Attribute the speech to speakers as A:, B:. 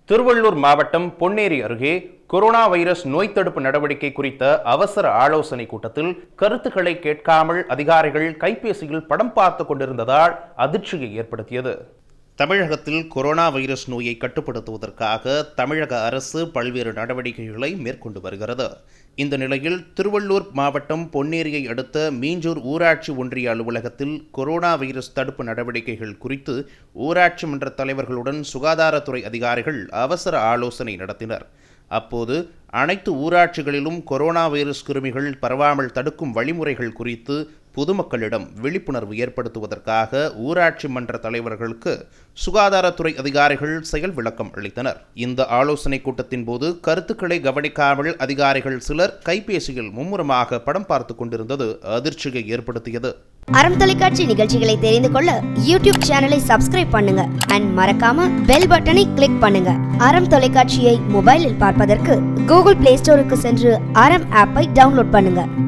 A: திருவள்ளூர் மாவட்டம் பொன்னேரி அருகே corona virus நோய் தடுப்பு நடவடிக்கை குறித்த அவசர ஆலோசனை கூட்டத்தில் கருத்துக்களை கேட்காமல் அதிகாரிகள் கைபேசியில் படம் பார்த்து கொண்டிருந்ததால் அதிர்ச்சியை ஏற்படுத்தியது தமிழகத்தில் கொரோனா வைரஸ் நோயை கட்டுப்படுத்துவதற்காக தமிழக அரசு பல்வேறு நடவடிக்கைகளை மேற்கொண்டு வருகிறது இந்த நிலையில் திருவள்ளூர் மாவட்டம் பொன்னேரியை அடுத்த மீஞ்சூர் ஊராட்சி ஒன்றிய அலுவலகத்தில் கொரோனா வைரஸ் தடுப்பு நடவடிக்கைகள் குறித்து ஊராட்சி மன்ற தலைவர்களுடன் சுகாதாரத்துறை அதிகாரிகள் அவசர ஆலோசனை நடத்தினர் அப்போது அனைத்து ஊராட்சிகளிலும் கொரோனா வைரஸ் கிருமிகள் பரவாமல் தடுக்கும் வழிமுறைகள் குறித்து பொதுமக்களிடம் விழிப்புணர்வு ஏற்படுத்துவதற்காக ஊராட்சி மன்ற தலைவர்களுக்கு சுகாதாரத்துறை அதிகாரிகள் செயல் விளக்கம் அளித்தனர் இந்த ஆலோசனை கூட்டத்தின் போது கருத்துக்களை கவனிக்காமல் அதிகாரிகள் சிலர் கைபேசியில் மும்முரமாக படம் பார்த்து கொண்டிருந்தது அதிர்ச்சியை ஏற்படுத்தியது
B: அறம் தொலைக்காட்சி நிகழ்ச்சிகளை தெரிந்து கொள்ள யூடியூப் சேனலை சப்ஸ்கிரைப் பண்ணுங்க அண்ட் மறக்காம பெல் பட்டனை கிளிக் பண்ணுங்க அறம் தொலைக்காட்சியை மொபைலில் பார்ப்பதற்கு கூகுள் பிளே ஸ்டோருக்கு சென்று அறம் ஆப்பை டவுன்லோட் பண்ணுங்க